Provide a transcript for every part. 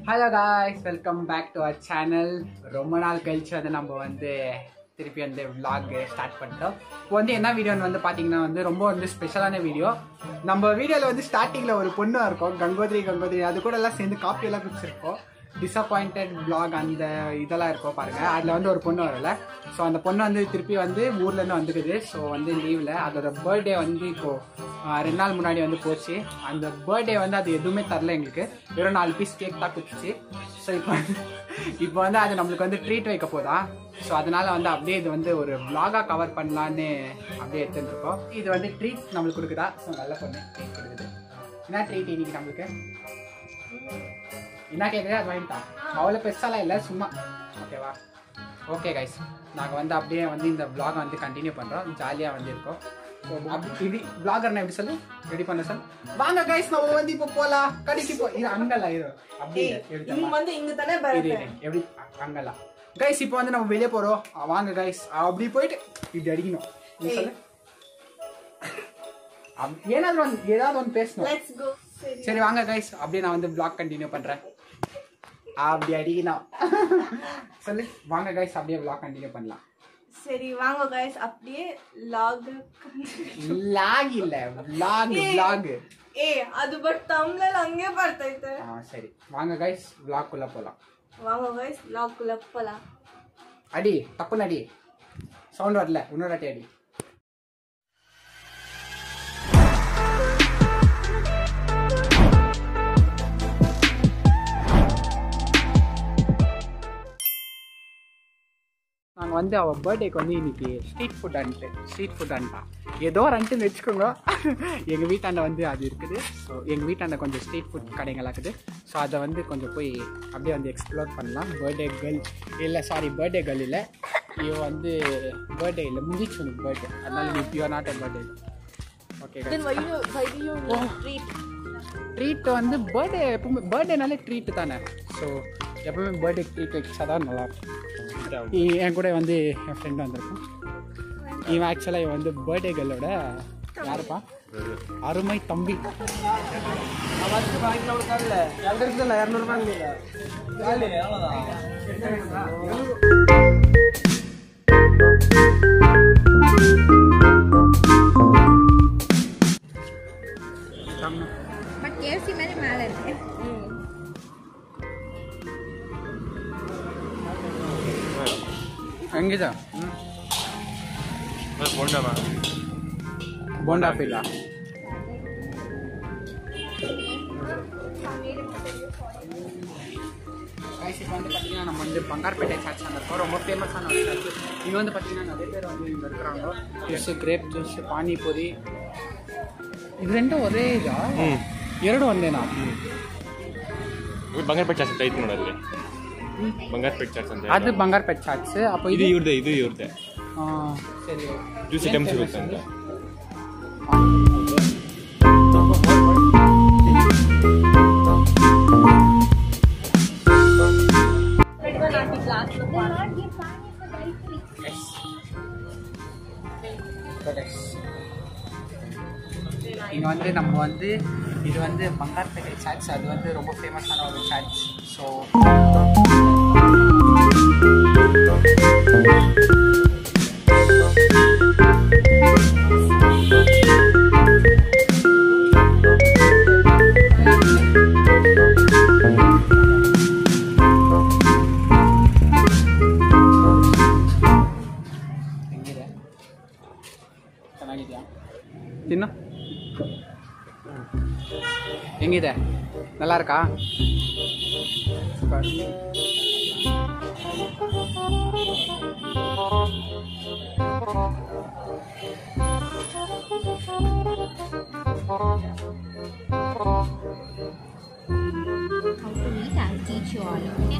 Hello guys welcome back to our channel ரொம்ப நாள் கழிச்சு வந்து நம்ம வந்து திருப்பி வந்து vlog ஸ்டார்ட் பண்ணிட்டோம் இப்போ வந்து என்ன வீடியோன்னு வந்து பார்த்தீங்கன்னா வந்து ரொம்ப வந்து ஸ்பெஷலான வீடியோ நம்ம வீடியோவில் வந்து ஸ்டார்டிங்கில் ஒரு பொண்ணு இருக்கும் கங்கோத்ரி கங்கோத்ரி அது கூட எல்லாம் சேர்ந்து காப்பி எல்லாம் குடிச்சிருக்கோம் டிசப்பாயிண்டட் vlog அந்த இதெல்லாம் இருக்கும் பாருங்க அதில் வந்து ஒரு பொண்ணு வரல ஸோ அந்த பொண்ணு வந்து திருப்பி வந்து ஊர்லேருந்து வந்துக்குது ஸோ வந்து லீவில் அதோட பர்த்டே வந்து இப்போ ஆஹ், ரெண்டு நாள் முன்னாடி வந்து போச்சு அந்த பர்த்டே வந்து அது எதுவுமே தரல எங்களுக்கு வெறும் நாலு பீஸ் கேக் தான் குடிச்சிச்சு ஸோ இப்போ வந்து இப்போ வந்து அது நம்மளுக்கு வந்து ட்ரீட் வைக்க போதா ஸோ அதனால வந்து அப்படியே இது வந்து ஒரு vlog-ஆ கவர் பண்ணலான்னு அப்படியே எடுத்துட்டு இருக்கோம் இது வந்து ட்ரீட் நம்மளுக்கு கொடுக்குதா ஸோ நல்ல பொண்ணு ட்ரீட் கொடுக்குது என்ன ட்ரீட் இன்னைக்கு நம்மளுக்கு என்ன கேட்குறது அது வாங்கிட்டான் அவ்வளோ பெருசாலாம் இல்லை சும்மா ஓகேவா ஓகே கைஸ் நாங்கள் வந்து அப்படியே வந்து இந்த vlog வந்து கண்டினியூ பண்ணுறோம் ஜாலியாக வந்து இருக்கோம் So, அப்படி இது vlogger எப்படி சொல்லு ரெடி பண்ண சார் வாங்க கைஸ் நம்ம வந்து இப்போ போகலாம் கடைக்கு போ இது அங்கல்ல இரு அப்படி இல்ல, எப்படி இங்க தெரியுமா? வந்து இங்க தானே இரு, பரத இரு, எப்படி அ- அங்கெல்லாம் கைஸ் இப்போ வந்து நம்ம வெளியே போறோம் அ, வாங்க கைஸ் அப்படி போயிட்டு இப்படி அடிக்கணும் நீ ஏய். சொல்லு அப்- ஏதாவது ஒன்று ஏதாவது ஒன்று பேசணும் லெட்ஸ் கோ சரி சரி வாங்க கைஸ் அப்படியே நான் வந்து vlog கண்டினியூ பண்றேன் அப்படி அடிக்கணும் சொல்லு வாங்க கைஸ் அப்படியே vlog கண்டினியூ பண்ணலாம் சரி வாங்க गाइस அப்படியே லாக் லாக் இல்ல vlog vlog ಏ ಅದು ಬಟ್ ತಮ್ಲಲ್ಲಿ ಹಂಗೆ ಬರ್ತೈತೆ ஆ சரி வாங்க கைஸ் vlog குள்ள போலாம் வாங்க गाइस லாக் குள்ள அடி தப்புன்னு அடி சவுண்ட் வரல இன்னொரு அடி அடி நாங்கள் வந்து அவள் பர்த்டேக்கு வந்து இன்னைக்கு ஸ்ட்ரீட் ஃபுட் அன்ட்டு ஸ்ட்ரீட் ஃபுட் அன்ட்டான் ஏதோ ஒரு அன்ட்டுன்னு வச்சுக்கோங்க எங்கள் வீட்டாண்ட வந்து அது இருக்குது ஸோ எங்கள் வீட்டாண்ட கொஞ்சம் ஸ்ட்ரீட் ஃபுட் கடைங்களாக இருக்குது ஸோ அதை வந்து கொஞ்சம் போய் அப்படியே வந்து எக்ஸ்ப்ளோர் பண்ணலாம் பர்த்டே கேர்ள் இல்லை சாரி பர்த்டே கேர்ள் இல்லை இவ வந்து பர்த்டே இல்லை முடிச்சு உனக்கு பர்த்டே அதனால நீ you are not a birthday okay then why you why do you need treat treat வந்து பர்த்டே எப்பவுமே பர்த்டேனாலே ட்ரீட் தானே ஸோ எப்பவுமே பர்த்டே ட்ரீட் வச்சா தான் நல்லாயிருக்கும் இ- என் கூட வந்து என் ஃப்ரெண்ட் வந்திருக்கான் இவன் ஆக்சுவலாக இவன் வந்து பர்த்டே கேர்ளோட யாருப்பா அருமை தம்பி பட் கேஎஃப்சி மாதிரி மேலே இருக்கு எங்கேதா போண்டா பில்லா கைஸ் இப்போ வந்து பார்த்தீங்கன்னா நம்ம வந்து பங்கார்பேட்டை சர்ச் இருக்கோம் ரொம்ப ஃபேமஸான ஒரு சர்ச் இங்கே வந்து பார்த்தீங்கன்னா நிறைய பேர் வந்து இங்கே இருக்கிறாங்க ஜூஸ் கிரேப் ஜூஸ் பானிபூரி இது ரெண்டும் ஒரೇ ಇದಾ ಎರಡು ಒಂದೇನಾ ಬಂಗಾರಪೇಟೆ ಚಾರ್ಜ್ ಅಂತ ಐತಿ ನೋಡಲ್ಲಿ ಬಂಗಾರಪೇಟೆ ಚಾರ್ಜ್ ಅಂತ ಅದು ಬಂಗಾರಪೇಟೆ ಚಾಟ್ಸ್ ಅಪ್ಪ ಇದು ಇದು ಇವ್ರದ್ದೆ ಇದು ಇವ್ರದ್ದೆ ಆ, ಸರಿ ಜ್ಯೂಸ್ ಐಟಮ್ ಸಿಗುತ್ತೆ ಅಂತ இங்கே வந்து நம்ம வந்து இது வந்து பங்கார்பேட்டை சாட்ஸ் அது வந்து ரொம்ப ஃபேமஸான ஒரு சாட்ஸ் ஸோ ಹೆಂಗಿದೆ ಚೆನ್ನಾಗಿದೆಯಾ ತಿನ್ನು ಹೆಂಗಿದೆ நல்லா இருக்கா super How to eat, I'll teach you all, okay?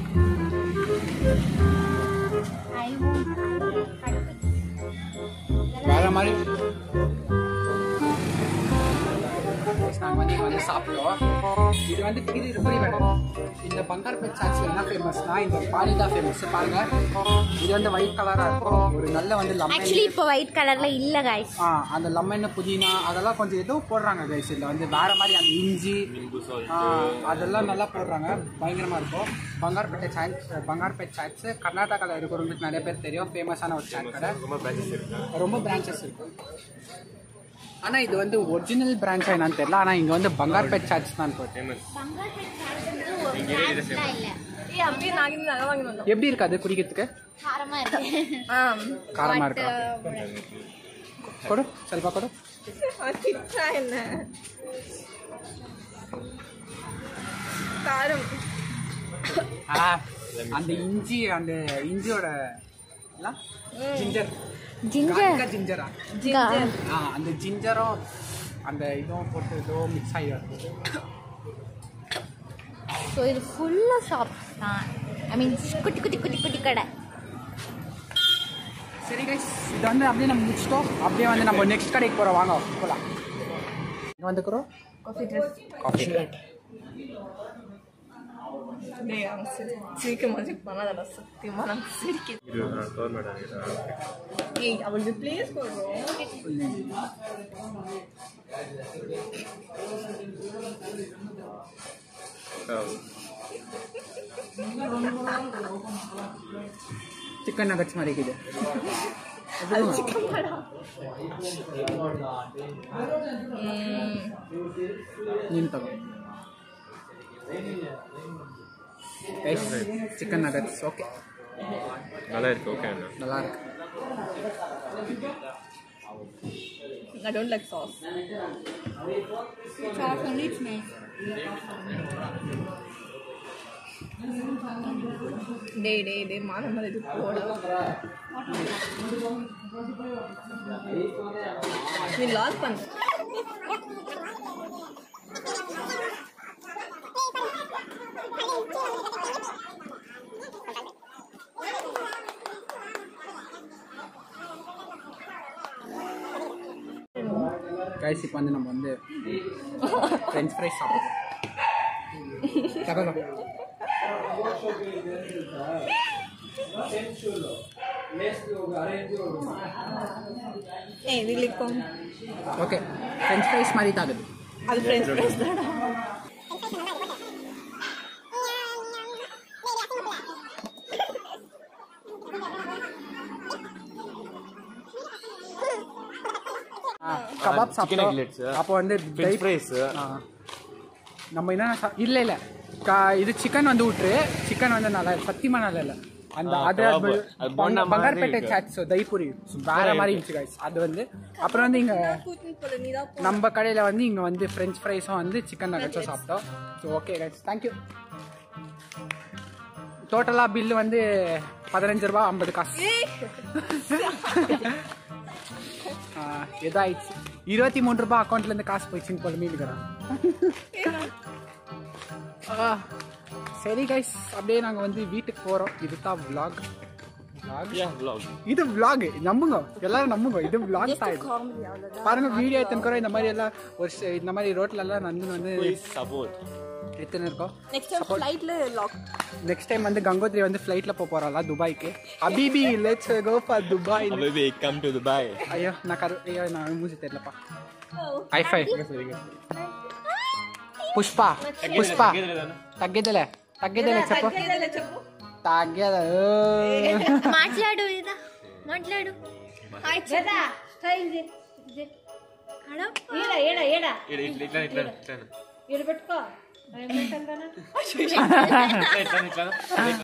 I won't. வேற மாதிரி நாங்கள் வந்து இங்க வந்து சாப்பிட்டோம் இது வந்து இது இது புரியல இந்த பங்கார்பேட் சாட்ஸ்ல என்ன ஃபேமஸ்னா இந்த பானி தான் ஃபேமஸ் பாருங்க இது வந்து ஒயிட் கலரா இருக்கும் ஒரு நல்ல வந்து லெமன் ஆக்சுவலி இப்போ ஒயிட் கலர்ல இல்ல கைஸ் ஆ அந்த லெமன் புதினா அதெல்லாம் கொஞ்சம் ஏதோ போடுறாங்க கைஸ் இதில் வந்து வேற மாதிரி அந்த இஞ்சி ஆ, அதெல்லாம் நல்லா போடுறாங்க பயங்கரமா இருக்கும் பங்கார்பேட்டை சாட்ஸ் பங்கார்பேட் சாட்ஸ் கர்நாடகாவில் இருக்கிறவங்களுக்கு நிறைய பேர் தெரியும் ஃபேமஸான ஒரு சாட் கடை ரொம்ப பிரான்ச்சஸ் இருக்கு ரொம்ப பிரான்ச்சஸ் இருக்கு ஆனா இது வந்து ஒரிஜினல் பிரான்ச்சா என்னன்னு தெரியல ஆனா இங்க வந்து பங்கார்பேட் சாட்ஸ் தான் போகுது ஃபேமஸ் இங்க இல்ல ஏய் அப்படியே நாகினி நகை வாங்கி வந்தோம் எப்படி இருக்கு அது குடிக்கிறதுக்கு காரமா இருக்கு ஆம் காரமா இருக்கா கொடு ಸ್ವಲ್ಪ கொடு திட்டா என்ன காரம் ஆ, அந்த இஞ்சி அந்த இஞ்சியோட ஜிஞ்சர் ஜிஞ்சர் ஜிஞ்சரா ஆ அந்த ஜிஞ்சரும் அந்த இதுவும் போட்டு ஏதோ மிக்ஸ் ஆகி வருது ஸோ இது ஃபுல்லா ஷாப்ஸ் தான் ஐ மீன் குட்டி குட்டி குட்டி குட்டி கடை சரி கைஸ் இது வந்து அப்படியே நம்ம முடிச்சிட்டோம் அப்படியே வந்து நம்ம நெக்ஸ்ட் கடைக்கு போகிறோம் வாங்க போகலாம் இங்கே வந்துக்கிறோம் காஃபி ட்ரெஸ் காஃபி டேய் அவன் சிரி சிரிக்க மாதிரி பண்ணாதடா சத்தியமா நான் சிரிக்க இது கவர்மெண்ட் ஆகிடுறா ஏய் அவளுக்கு ப்ளேஸ் போடுறோம் ಚಿಕನ್ ನಗಟ್ಸ್ மாதிரி இருக்குது ನೀನು ತಗೋ ಚಿಕನ್ ನಗಟ್ಸ್ ಓಕೆ நல்லா இருக்கு ஓகே அண்ணா நல்லா இருக்கு I don't like sauce. Sauce only it's nice. டேய் டேய் டேய் மான மாதிரி இது போட நீ லாக் பண்ணு கைஸ் இப்போ வந்து நம்ம வந்து ஃப்ரெஞ்ச் ஃப்ரைஸ் சாப்பிடுறோம் தகவல் ஏய் வில்லிக்கும் ஓகே ஃப்ரெஞ்ச் ஃப்ரைஸ் மாதிரி தான் ஆகுது அது ஃப்ரெண்ட்ஸ் ஃப்ரெண்ட்ஸ் தானடா கபாப் chicken சாப்பிட்டோம் nuggets. அப்போ வந்து ஃப்ரெஞ்ச் dry- ஃப்ரைஸ் ஆ. நம்ம என்ன சா- இல்ல இல்ல கா இது சிக்கன் வந்து விட்டுரு சிக்கன் வந்து நல்லா சத்தியமா நல்லா இல்ல அந்த ஆ, அது kebab. அது போண்டா மாதிரி பங்கார்பேட்டை இருக்கு. சாட்ஸ் தைப்பூரி வேற மாதிரி இருந்துச்சு guys அது வந்து அப்புறம் வந்து இங்க கூட்டின்னு போல நீ தான் நம்ம கடையில வந்து இங்க வந்து ஃப்ரெஞ்ச் ஃப்ரைஸும் வந்து சிக்கன் நகட்ஸும் சாப்பிட்டோம் ஸோ ஓகே கைஸ் தேங்க்யூ டோட்டலா பில்லு வந்து பதினஞ்சு ரூபா ஐம்பது காசு ஆ, இதாயிடுச்சு இருபத்தி மூணு ரூபாய் அக்கௌண்ட்ல இருந்து காசு போயிடுச்சுன்னு போல மீனுக்கிறேன் சரி கைஸ் அப்படியே நாங்க வந்து வீட்டுக்கு போறோம் இதுதான் vlog vlog யா vlog இது vlog நம்புங்க எல்லாரும் நம்புங்க இது vlog தான் இது. காமெடி அவ்வளோதான் பாருங்க வீடியோ எத்தனை கூட இந்த மாதிரி எல்லாம் ஒரு சி- இந்த மாதிரி ரோட்ல எல்லாம் நந்து வந்து ப்ளீஸ் சப்போர்ட் எத்தனை இருக்கோம் நெக்ஸ்ட் டைம் ஃப்ளைட்ல லாக் நெக்ஸ்ட் டைம் வந்து கங்கோத்ரி வந்து ஃப்ளைட்ல போக போறாளா துபாய்க்கு அபிபி லெட்ஸ் கோ ஃபார் துபாய் அபேபி கம் டு துபாய் ஐயோ நான் கரு ஐயோ நான் மூஞ்சி தெரியலப்பா ஹை ஃபை పుష్ప పుష్ప తగ్గేదిలే తగ్గేదిలే చెప్పు చెప్పు తగ్గేద మాట్లాడు ఇదా మాట్లాడు ఏడా ఏడా ఏడా ఇట్లా ఇట్లా ఇట్లా ఈడ పెట్టుకో ఇట్లా ఇట్లా ఇట్లా